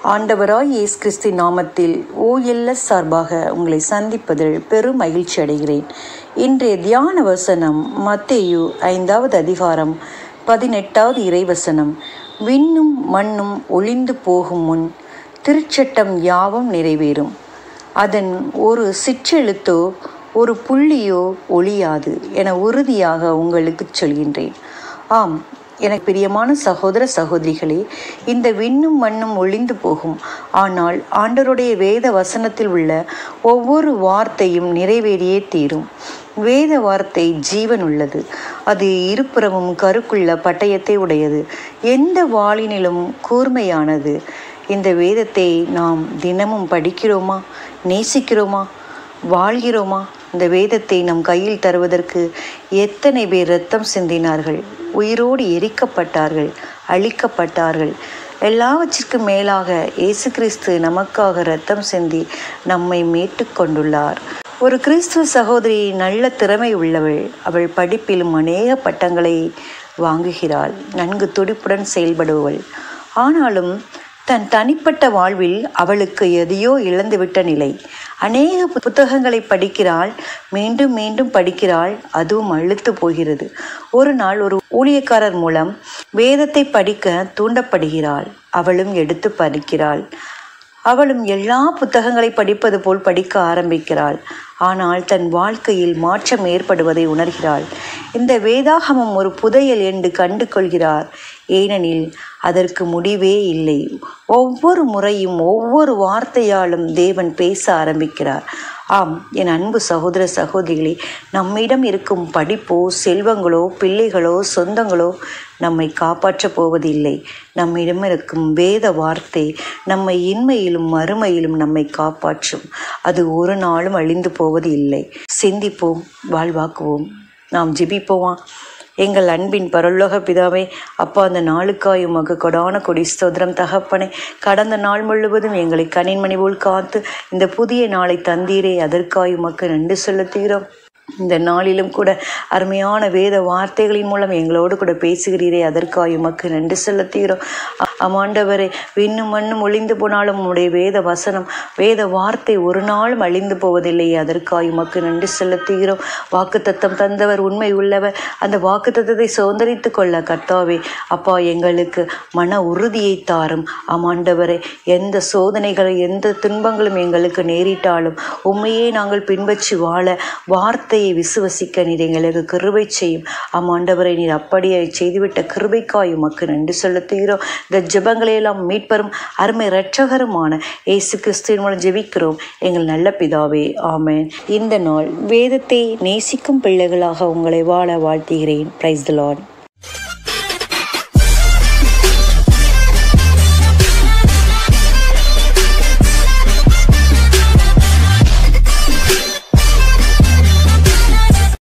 ஆண்டவராய் இயேசு கிறிஸ்து நாமத்தில் ஓஎல்எஸ் சார்பாக உங்களை சந்திப்பதில் பெரும் மகிழ்ச்சி அடைகிறேன் இன்றைய தியான வசனம் மத்தேயு ஐந்தாவது அதிகாரம் பதினெட்டாவது இறைவசனம் விண்ணும் மண்ணும் ஒளிந்து போகும் முன் திருச்சட்டம் யாவும் நிறைவேறும் அதன் ஒரு சிற்றெழுத்தோ ஒரு புள்ளியோ ஒளியாது என உறுதியாக உங்களுக்கு சொல்கின்றேன் ஆம் எனக்கு பிரியமான சகோதர சகோதரிகளே இந்த விண்ணும் மண்ணும் ஒளிந்து போகும் ஆனால் ஆண்டருடைய வேத வசனத்தில் உள்ள ஒவ்வொரு வார்த்தையும் நிறைவேறியே தீரும் வேத வார்த்தை ஜீவன் உள்ளது அது இருபுறமும் கருக்குள்ள பட்டயத்தை உடையது எந்த வாளினிலும் கூர்மையானது இந்த வேதத்தை நாம் தினமும் படிக்கிறோமா நேசிக்கிறோமா வாழ்கிறோமா இந்த வேதத்தை நம் கையில் தருவதற்கு எத்தனை பேர் இரத்தம் சிந்தினார்கள் உயிரோடு எரிக்கப்பட்டார்கள் அழிக்கப்பட்டார்கள் எல்லாவற்றிற்கும் மேலாக இயேசு கிறிஸ்து நமக்காக இரத்தம் சிந்தி நம்மை மீட்டு கொண்டுள்ளார் ஒரு கிறிஸ்துவ சகோதரி நல்ல திறமை உள்ளவள் அவள் படிப்பிலும் அநேக பட்டங்களை வாங்குகிறாள் நன்கு துடிப்புடன் செயல்படுபவள் ஆனாலும் தன் தனிப்பட்ட வாழ்வில் அவளுக்கு எதையோ இழந்துவிட்ட நிலை அநேக புத்தகங்களை படிக்கிறாள் மீண்டும் மீண்டும் படிக்கிறாள் அதுவும் அழுத்து போகிறது ஒரு நாள் ஒரு ஊழியக்காரர் மூலம் வேதத்தை படிக்க தூண்டப்படுகிறாள் அவளும் எடுத்து படிக்கிறாள் அவளும் எல்லா புத்தகங்களை படிப்பது போல் படிக்க ஆரம்பிக்கிறாள் ஆனால் தன் வாழ்க்கையில் மாற்றம் ஏற்படுவதை உணர்கிறாள் இந்த வேதாகமம் ஒரு புதையல் என்று கண்டு கொள்கிறார் ஏனெனில் அதற்கு முடிவே இல்லை ஒவ்வொரு முறையும் ஒவ்வொரு வார்த்தையாலும் தேவன் பேச ஆரம்பிக்கிறார் ஆம் என் அன்பு சகோதர சகோதரிகளே நம்மிடம் இருக்கும் படிப்போ செல்வங்களோ பிள்ளைகளோ சொந்தங்களோ நம்மை காப்பாற்றப் போவதில்லை நம்மிடம் இருக்கும் வேத வார்த்தை நம்மை இன்மையிலும் மறுமையிலும் நம்மை காப்பாற்றும் அது ஒரு நாளும் அழிந்து போவது இல்லை சிந்திப்போம் வாழ்வாக்குவோம் நாம் ஜெபிப்போமா எங்கள் அன்பின் பரலோக பிதாவே அப்பா அந்த நாளுக்காய் உமக்கு கொடான கொடி ஸ்தோத்திரம் தகப்பனே கடந்த நாள் முழுவதும் எங்களை கனின்மணி போல் காத்து இந்த புதிய நாளை தந்தீரே அதற்காய் உமக்கு நன்றி செலுத்துகிறோம் இந்த நாளிலும் கூட அருமையான வேத வார்த்தைகளின் மூலம் எங்களோடு கூட பேசுகிறீரே அதற்காக உமக்கு நன்றி செலுத்துகிறோம் அம்மாண்டவரே விண்ணும் மண்ணும் ஒளிந்து போனாலும் உடைய வேத வசனம் வேத வார்த்தை ஒரு நாளும் அழிந்து போவதில்லை அதற்காக உமக்கு நன்றி செலுத்துகிறோம் வாக்கு தத்தம் தந்தவர் உண்மை உள்ளவர் அந்த வாக்கு தத்தத்தை சுதந்திரித்து கொள்ள கர்த்தாவே அப்பா எங்களுக்கு மன உறுதியை தாரும் அம்மாண்டவரே எந்த சோதனைகளை எந்த துன்பங்களும் எங்களுக்கு நேரிட்டாலும் உண்மையே நாங்கள் பின்பற்றி வாழ வார்த்தையை விசுவசிக்க நீர் எங்களுக்கு கிருபை செய்யும் அம்மாண்டவரை நீர் அப்படியே செய்துவிட்ட கிருபைக்காய் உமக்கு நன்றி செலுத்துகிறோம் இந்த ஜெபங்களையெல்லாம் மீட்பரும் அருமை இரட்சகருமான இயேசு கிறிஸ்துவின் மூலம் ஜெபிக்கிறோம் எங்கள் நல்ல பிதாவே ஆமேன் இந்த நாள் வேதத்தை நேசிக்கும் பிள்ளைகளாக உங்களை வாழ வாழ்த்துகிறேன் பிரைஸ் த லார்ட்